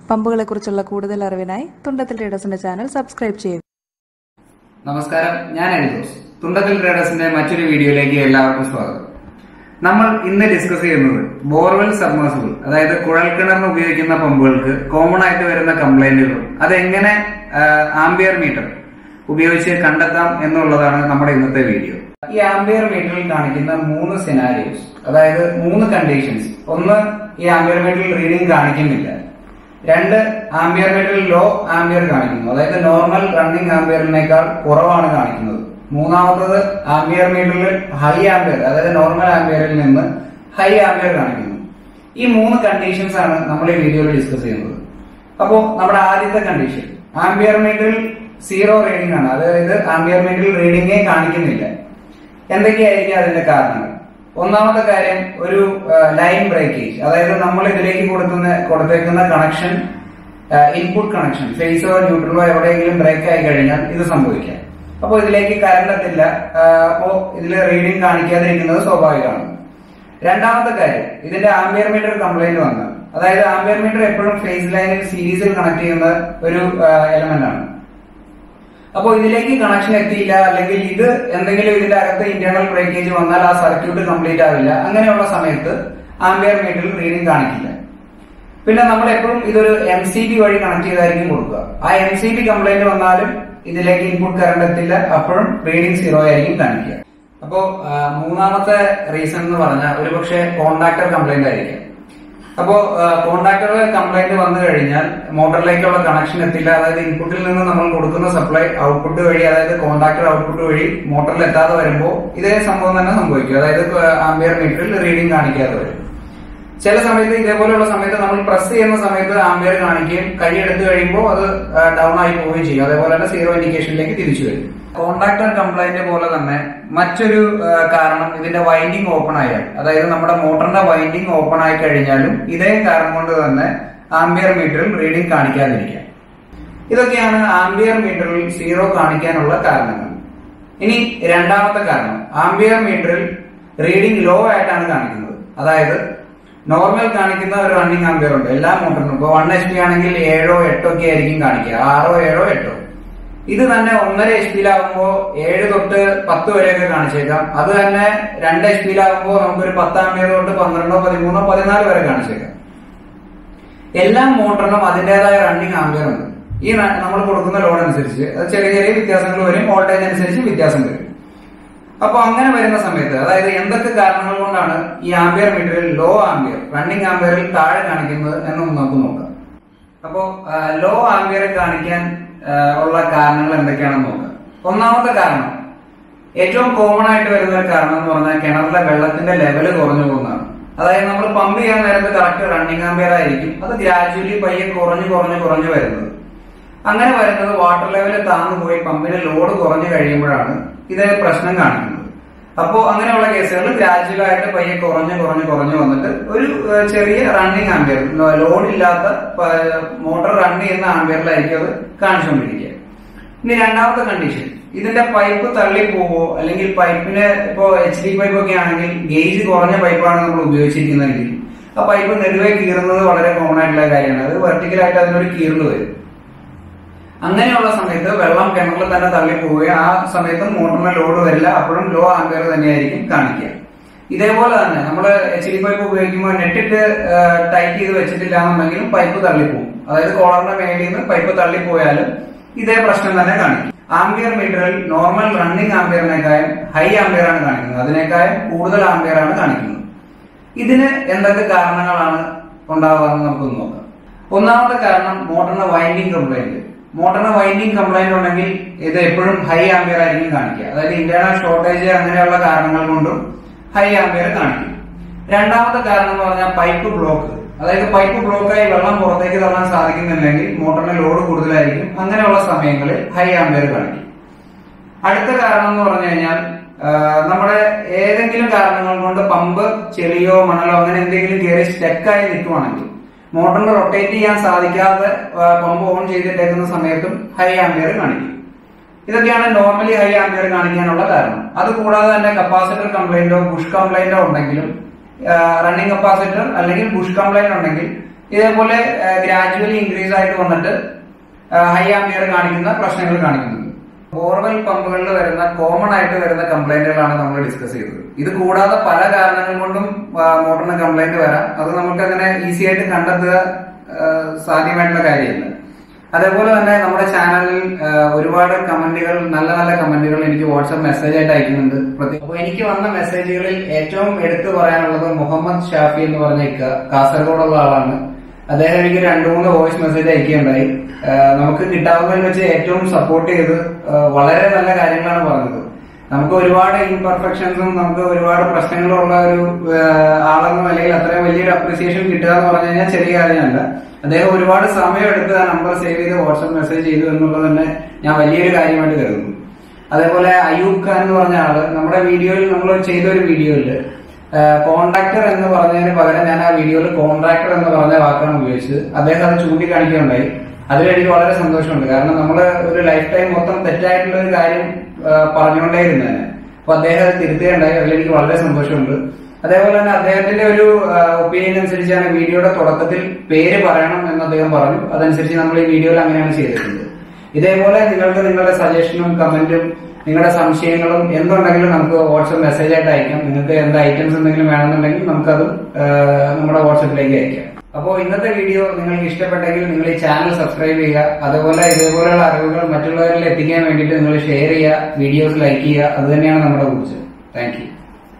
പമ്പുകളെക്കുറിച്ചുള്ള കൂടുതൽ അറിവിനായി തുണ്ടത്തിൽ ട്രേഡേഴ്സിന്റെ channel subscribe ചെയ്യുക നമസ്കാരം ഞാൻ എൽദോസ് തുണ്ടത്തിൽ ട്രേഡേഴ്സിന്റെ മറ്റൊരു വീഡിയോയിലേക്ക് എല്ലാവർക്കും സ്വാഗതം നമ്മൾ ഇന്ന് ഡിസ്കസ് ചെയ്യുന്നത് ബോർവെൽ സബ്മേഴ്സിബിൾ അതായത് കുഴൽക്കിണറിന് ഉപയോഗിക്കുന്ന പമ്പുകൾക്ക് കോമൺ ആയിട്ട് വരുന്ന കംപ്ലൈന്റുകളും അതെങ്ങനെ ആംബിയർ മീറ്റർ ഉപയോഗിച്ച് കണ്ടെത്താം എന്നുള്ളതാണ് നമ്മുടെ ഇന്നത്തെ വീഡിയോ ഈ ആംബിയർ മീറ്ററിൽ കാണിക്കുന്ന മൂന്ന് സിനാരിയോസ് അതായത് മൂന്ന് കണ്ടീഷൻസ് ഒന്ന് ഈ ആംബിയർ മീറ്ററിൽ റീഡിംഗ് കാണിക്കുന്നില്ല രണ്ട് ആംബിയർ മീറ്ററിൽ ലോ ആംബിയർ കാണിക്കുന്നു അതായത് നോർമൽ റണ്ണിംഗ് ആംബിയറിനേക്കാൾ കുറവാണ് കാണിക്കുന്നത് മൂന്നാമത്തത് ആംബിയർ മീറ്ററിൽ ഹൈ ആംബിയർ അതായത് നോർമൽ ആംബിയറിൽ നിന്ന് ഹൈ ആംബിയർ കാണിക്കുന്നു ഈ മൂന്ന് കണ്ടീഷൻസ് ആണ് നമ്മൾ ഈ വീഡിയോയിൽ ഡിസ്കസ് ചെയ്യുന്നത് അപ്പോ നമ്മുടെ ആദ്യത്തെ കണ്ടീഷൻ ആംബിയർ മീറ്ററിൽ സീറോ റീഡിംഗ് ആണ് അതായത് ആംബിയർ മീറ്ററിൽ റീഡിംഗേ കാണിക്കുന്നില്ല എന്തൊക്കെയായിരിക്കും അതിന്റെ കാരണങ്ങൾ ഒന്നാമത്തെ കാര്യം ഒരു ലൈൻ ബ്രേക്കേജ് അതായത് നമ്മൾ ഇതിലേക്ക് കൊടുക്കുന്ന കൊടുത്തേക്കുന്ന കണക്ഷൻ ഇൻപുട്ട് കണക്ഷൻ ഫേസോ ന്യൂട്രലോ എവിടെയെങ്കിലും ബ്രേക്ക് ആയി കഴിഞ്ഞാൽ ഇത് സംഭവിക്കാം അപ്പോൾ ഇതിലേക്ക് കറണ്ട് എത്തില്ല അപ്പോ ഇതിൽ റീഡിംഗ് കാണിക്കാതിരിക്കുന്നത് സ്വാഭാവികമാണ് രണ്ടാമത്തെ കാര്യം ഇതിന്റെ ആംബിയർ മീറ്റർ കംപ്ലൈന്റ് വന്നത് അതായത് ആംബിയർ മീറ്റർ എപ്പോഴും ഫേസ് ലൈനിൽ സീരീസിൽ കണക്ട് ചെയ്യുന്ന ഒരു എലമെന്റ് ആണ് അപ്പോൾ ഇതിലേക്ക് കണക്ഷൻ എത്തിയില്ല അല്ലെങ്കിൽ ഇത് എന്തെങ്കിലും ഇതിന്റെ അകത്ത് ഇന്റേണൽ ബ്രേക്കേജ് വന്നാൽ ആ സർക്യൂട്ട് കംപ്ലീറ്റ് ആവില്ല അങ്ങനെയുള്ള സമയത്ത് ആംബിയർ മീറ്ററിൽ റീഡിംഗ് കാണിക്കില്ല പിന്നെ നമ്മൾ എപ്പോഴും ഇതൊരു എം സി ബി വഴി കണക്ട് ചെയ്തായിരിക്കും കൊടുക്കുക ആ എം സി ബി കംപ്ലൈന്റ് വന്നാലും ഇതിലേക്ക് ഇൻപുട്ട് കറണ്ട് എത്തില്ല അപ്പോഴും റീഡിംഗ് സീറോ ആയിരിക്കും കാണിക്കുക അപ്പോ മൂന്നാമത്തെ റീസൺ എന്ന് പറഞ്ഞാൽ ഒരുപക്ഷെ കോണ്ടാക്ടർ കംപ്ലൈന്റ് ആയിരിക്കും അപ്പോ കോണ്ടാക്ടർ കംപ്ലൈന്റ് വന്നു കഴിഞ്ഞാൽ മോട്ടറിലേക്കുള്ള കണക്ഷൻ എത്തില്ല അതായത് ഇൻപുട്ടിൽ നിന്ന് നമ്മൾ കൊടുക്കുന്ന സപ്ലൈ ഔട്ട്പുട്ട് വഴി അതായത് കോണ്ടാക്ടർ ഔട്ട്പുട്ട് വഴി മോട്ടറിൽ എത്താതെ വരുമ്പോൾ ഇതേ സംഭവം തന്നെ സംഭവിക്കും അതായത് ആംബിയർ മീറ്ററിൽ റീഡിംഗ് കാണിക്കാതെ വരും ചില സമയത്ത് ഇതേപോലെയുള്ള സമയത്ത് നമ്മൾ പ്രസ് ചെയ്യുന്ന സമയത്ത് ആംബിയർ കാണിക്കുകയും കൈ എടുത്തു കഴിയുമ്പോൾ അത് ഡൗൺ ആയി പോവുകയും ചെയ്യും അതേപോലെ തന്നെ സീറോ ഇൻഡിക്കേഷനിലേക്ക് തിരിച്ചു വരും കോണ്ടാക്ടർ കംപ്ലൈന്റ് പോലെ തന്നെ മറ്റൊരു കാരണം ഇതിന്റെ വൈൻഡിങ് ഓപ്പൺ ആയാൽ അതായത് നമ്മുടെ മോട്ടറിന്റെ വൈൻഡിങ് ഓപ്പൺ ആയി കഴിഞ്ഞാലും ഇതേ കാരണം കൊണ്ട് തന്നെ ആംബിയർ മീറ്ററിൽ റീഡിംഗ് കാണിക്കാതിരിക്കാം ഇതൊക്കെയാണ് ആംബിയർ മീറ്ററിൽ സീറോ കാണിക്കാനുള്ള കാരണങ്ങൾ ഇനി രണ്ടാമത്തെ കാരണം ആംബിയർ മീറ്ററിൽ റീഡിംഗ് ലോ ആയിട്ടാണ് കാണിക്കുന്നത് അതായത് നോർമൽ കാണിക്കുന്ന ഒരു റണ്ണിങ് ആംബിയർ ഉണ്ട് എല്ലാ മോട്ടറിനും ഇപ്പൊ വൺ എച്ച് പി ആണെങ്കിൽ ഏഴോ എട്ടോ ഒക്കെ ആയിരിക്കും കാണിക്കുക ആറോ ഏഴോ എട്ടോ ഇത് തന്നെ ഒന്നര എച്ച് പിയിലാകുമ്പോ ഏഴ് തൊട്ട് പത്ത് വരെയൊക്കെ കാണിച്ചേക്കാം അത് തന്നെ രണ്ട് എച്ച് പിയിലാകുമ്പോ നമുക്കൊരു പത്ത് ആംബിയർ തൊട്ട് പന്ത്രണ്ടോ പതിമൂന്നോ പതിനാല് വരെ കാണിച്ചേക്കാം എല്ലാ മോട്ടറിനും അതിന്റേതായ റണ്ണിങ് ആംബിയർ ഉണ്ട് ഈ നമ്മൾ കൊടുക്കുന്ന ലോഡ് അനുസരിച്ച് അത് ചെറിയ ചെറിയ വ്യത്യാസങ്ങൾ വരും വോൾട്ടേജ് അനുസരിച്ച് വ്യത്യാസം വരും അപ്പൊ അങ്ങനെ വരുന്ന സമയത്ത് അതായത് എന്തൊക്കെ കാരണങ്ങൾ കൊണ്ടാണ് ഈ ആംബിയർ മീറ്ററിൽ ലോ ആംബിയർ റണ്ണിങ് ആംബിയറിൽ താഴെ കാണിക്കുന്നത് എന്ന് നമുക്ക് നോക്കാം അപ്പോ ലോ ആംബിയർ കാണിക്കാൻ ഉള്ള കാരണങ്ങൾ എന്തൊക്കെയാണെന്ന് നോക്കാം ഒന്നാമത്തെ കാരണം ഏറ്റവും കോമൺ ആയിട്ട് വരുന്ന ഒരു കാരണം എന്ന് പറഞ്ഞാൽ കിണറിലെ വെള്ളത്തിന്റെ ലെവൽ കുറഞ്ഞു പോകുന്നതാണ് അതായത് നമ്മൾ പമ്പ് ചെയ്യാൻ നേരത്ത് കറക്റ്റ് റണ്ണിങ് ആംബിയർ ആയിരിക്കും അത് ഗ്രാജുവലി പയ്യെ കുറഞ്ഞു കുറഞ്ഞു കുറഞ്ഞു വരുന്നത് അങ്ങനെ വരുന്നത് വാട്ടർ ലെവൽ താന്നു പോയി പമ്പിന് ലോഡ് കുറഞ്ഞു കഴിയുമ്പോഴാണ് ഇത് പ്രശ്നം കാണിക്കുന്നത് അപ്പോ അങ്ങനെയുള്ള കേസുകൾ ഗ്രാജുവൽ ആയിട്ട് പയ്യെ കുറഞ്ഞു കുറഞ്ഞു കുറഞ്ഞു വന്നിട്ട് ഒരു ചെറിയ റണ്ണിങ് ആംബിയർ ലോഡ് ഇല്ലാത്ത മോട്ടോർ റൺ ചെയ്യുന്ന ആംബിയറിലായിരിക്കും അത് കാണിച്ചുകൊണ്ടിരിക്കുക ഇനി രണ്ടാമത്തെ കണ്ടീഷൻ ഇതിന്റെ പൈപ്പ് തള്ളി പോവോ അല്ലെങ്കിൽ പൈപ്പിന് ഇപ്പോ എച്ച് ഡി പൈപ്പ് ഒക്കെ ആണെങ്കിൽ ഗേജ് കുറഞ്ഞ പൈപ്പാണ് നമ്മൾ ഉപയോഗിച്ചിരിക്കുന്നതെങ്കിൽ ആ പൈപ്പ് നെടുവേ കീറുന്നത് വളരെ കോമൺ ആയിട്ടുള്ള കാര്യമാണ് അത് വെർട്ടിക്കലായിട്ട് അതിനൊരു കീറുന്നു വരും അങ്ങനെയുള്ള സമയത്ത് വെള്ളം കിണറിൽ തന്നെ തള്ളി പോവുകയും ആ സമയത്തും മോട്ടറിന് ലോഡ് വരില്ല അപ്പോഴും ലോ ആംബിയർ തന്നെയായിരിക്കും കാണിക്കുക ഇതേപോലെ തന്നെ നമ്മൾ എച്ച് ഡി പൈപ്പ് ഉപയോഗിക്കുമ്പോൾ നെറ്റിട്ട് ടൈറ്റ് ചെയ്ത് വെച്ചിട്ടില്ല എന്നുണ്ടെങ്കിലും പൈപ്പ് തള്ളിപ്പോവും അതായത് കോളറിന്റെ മേളിൽ നിന്ന് പൈപ്പ് തള്ളിപ്പോയാലും ഇതേ പ്രശ്നം തന്നെ കാണിക്കും ആംബിയർ മീറ്ററിൽ നോർമൽ റണ്ണിങ് ആംബിയറിനേക്കാളും ഹൈ ആംബിയർ ആണ് കാണിക്കുന്നത് അതിനേക്കാളും കൂടുതൽ ആംബിയർ ആണ് കാണിക്കുന്നത് ഇതിന് എന്തൊക്കെ കാരണങ്ങളാണ് ഉണ്ടാവുക എന്ന് നമുക്കൊന്ന് നോക്കാം ഒന്നാമത്തെ കാരണം മോട്ടറിന് വൈൻഡിങ് കംപ്ലൈന്റ് മോട്ടറിന് വൈൻഡിങ് കംപ്ലൈന്റ് ഉണ്ടെങ്കിൽ ഇത് എപ്പോഴും ഹൈ ആംബിയർ ആയിരിക്കും കാണിക്കുക അതായത് ഇന്റേണൽ ഷോർട്ടേജ് അങ്ങനെയുള്ള കാരണങ്ങൾ കൊണ്ടും ഹൈ ആംബിയർ കാണിക്കും രണ്ടാമത്തെ കാരണം എന്ന് പറഞ്ഞാൽ പൈപ്പ് ബ്ലോക്ക് അതായത് പൈപ്പ് ബ്ലോക്കായി വെള്ളം പുറത്തേക്ക് തള്ളാൻ സാധിക്കുന്നില്ലെങ്കിൽ മോട്ടറിന് ലോഡ് കൂടുതലായിരിക്കും അങ്ങനെയുള്ള സമയങ്ങളിൽ ഹൈ ആംബിയർ കാണിക്കും അടുത്ത കാരണം എന്ന് പറഞ്ഞു കഴിഞ്ഞാൽ നമ്മുടെ ഏതെങ്കിലും കാരണങ്ങൾ കൊണ്ട് പമ്പ് ചെളിയോ മണലോ അങ്ങനെ എന്തെങ്കിലും കയറി സ്റ്റക്കായി നിൽക്കുവാണെങ്കിൽ മോട്ടറിന് റൊട്ടേറ്റ് ചെയ്യാൻ സാധിക്കാതെ പമ്പ് ഓൺ ചെയ്തിട്ടേക്കുന്ന സമയത്തും ഹൈ ആംബിയർ കാണിക്കും ഇതൊക്കെയാണ് നോർമലി ഹൈ ആംബിയർ കാണിക്കാനുള്ള കാരണം അത് കൂടാതെ തന്നെ കപ്പാസിറ്റർ കംപ്ലൈന്റോ ബുഷ് കംപ്ലൈന്റോ ഉണ്ടെങ്കിലും റണ്ണിംഗ് കപ്പാസിറ്റർ അല്ലെങ്കിൽ ബുഷ് കംപ്ലൈന്റ് ഉണ്ടെങ്കിൽ ഇതേപോലെ ഗ്രാജുവലി ഇൻക്രീസ് ആയിട്ട് വന്നിട്ട് ഹൈ ആംബിയർ കാണിക്കുന്ന പ്രശ്നങ്ങൾ കാണിക്കുന്നുണ്ട് ബോർവെൽ പമ്പുകളിൽ വരുന്ന കോമൺ ആയിട്ട് വരുന്ന കംപ്ലൈന്റുകളാണ് നമ്മൾ ഡിസ്കസ് ചെയ്തത് ഇത് കൂടാതെ പല കാരണങ്ങൾ കൊണ്ടും ആ, മോട്ടറിന് കംപ്ലൈന്റ് വരാം അത് നമുക്ക് അങ്ങനെ ഈസി ആയിട്ട് കണ്ടെത്തുക ആ, സാധ്യമായിട്ടുള്ള കാര്യമില്ല അതേപോലെ തന്നെ നമ്മുടെ ചാനലിൽ ആ, ഒരുപാട് കമന്റുകൾ നല്ല നല്ല കമന്റുകൾ എനിക്ക് വാട്സ്ആപ്പ് മെസ്സേജ് ആയിട്ട് അയക്കുന്നുണ്ട് അപ്പോൾ എനിക്ക് വന്ന മെസ്സേജുകളിൽ ഏറ്റവും എടുത്തു പറയാനുള്ളത് മുഹമ്മദ് ഷാഫി എന്ന് പറഞ്ഞ ഇക്ക കാസർഗോഡുള്ള ആളാണ് അദ്ദേഹം എനിക്ക് രണ്ടു മൂന്ന് വോയിസ് മെസ്സേജ് അയക്കുകയുണ്ടായി ആ, നമുക്ക് കിട്ടാവുന്നതിൽ വെച്ച് ഏറ്റവും സപ്പോർട്ട് ചെയ്ത് ആ, വളരെ നല്ല കാര്യങ്ങളാണ് പറഞ്ഞത് നമുക്ക് ഒരുപാട് ഇംപെർഫെക്ഷൻസും നമുക്ക് ഒരുപാട് പ്രശ്നങ്ങളും ഉള്ള ഒരു ആ, ആളെന്ന നിലയിൽ അത്രയും വലിയൊരു അപ്രിസിയേഷൻ കിട്ടുക എന്ന് പറഞ്ഞു കഴിഞ്ഞാൽ ചെറിയ കാര്യമല്ല അദ്ദേഹം ഒരുപാട് സമയം എടുത്ത് ആ നമ്പർ സേവ് ചെയ്ത് വാട്സ്ആപ്പ് മെസ്സേജ് ചെയ്തു എന്നുള്ളത് തന്നെ ഞാൻ വലിയൊരു കാര്യമായിട്ട് കരുതുന്നു അതേപോലെ അയൂബ് ഖാൻ എന്ന് പറഞ്ഞ ആള് നമ്മുടെ വീഡിയോയിൽ നമ്മൾ ചെയ്ത ഒരു വീഡിയോയിൽ കോൺട്രാക്ടർ എന്ന് പറഞ്ഞതിന് പകരം ഞാൻ ആ വീഡിയോയിൽ കോൺട്രാക്ടർ എന്ന് പറഞ്ഞ വാക്കാണ് ഉപയോഗിച്ചത് അദ്ദേഹം അത് ചൂണ്ടിക്കാണിക്കുകയുണ്ടായി അതിൽ എനിക്ക് വളരെ സന്തോഷമുണ്ട് കാരണം നമ്മൾ ഒരു ലൈഫ് ടൈം മൊത്തം തെറ്റായിട്ടുള്ള ഒരു കാര്യം ആ, പറഞ്ഞുകൊണ്ടേയിരുന്നതിന് അപ്പൊ അദ്ദേഹം അത് തിരുത്തുകയുണ്ടായി അതിൽ എനിക്ക് വളരെ സന്തോഷമുണ്ട് അതേപോലെ തന്നെ അദ്ദേഹത്തിന്റെ ഒരു ഒപ്പീനിയൻ അനുസരിച്ചാണ് വീഡിയോയുടെ തുടക്കത്തിൽ പേര് പറയണം എന്ന് അദ്ദേഹം പറഞ്ഞു അതനുസരിച്ച് നമ്മൾ ഈ വീഡിയോയിൽ അങ്ങനെയാണ് ചെയ്തിട്ടുള്ളത് ഇതേപോലെ നിങ്ങൾക്ക് നിങ്ങളുടെ സജഷനും കമന്റും നിങ്ങളുടെ സംശയങ്ങളും എന്തുണ്ടെങ്കിലും നമുക്ക് വാട്സപ്പ് മെസ്സേജ് ആയിട്ട് അയക്കാം നിങ്ങൾക്ക് എന്ത് ഐറ്റംസ് എന്തെങ്കിലും വേണമെന്നുണ്ടെങ്കിൽ നമുക്കത് നമ്മുടെ വാട്സപ്പിലേക്ക് അയക്കാം അപ്പോൾ ഇന്നത്തെ വീഡിയോ നിങ്ങൾക്ക് ഇഷ്ടപ്പെട്ടെങ്കിൽ നിങ്ങൾ ഈ ചാനൽ സബ്സ്ക്രൈബ് ചെയ്യുക അതുപോലെ ഇതേപോലെയുള്ള അറിവുകൾ മറ്റുള്ളവരിൽ എത്തിക്കാൻ വേണ്ടിയിട്ട് നിങ്ങൾ ഷെയർ ചെയ്യുക വീഡിയോസ് ലൈക്ക് ചെയ്യുക അത് തന്നെയാണ് നമ്മുടെ കുറിച്ച് താങ്ക് യു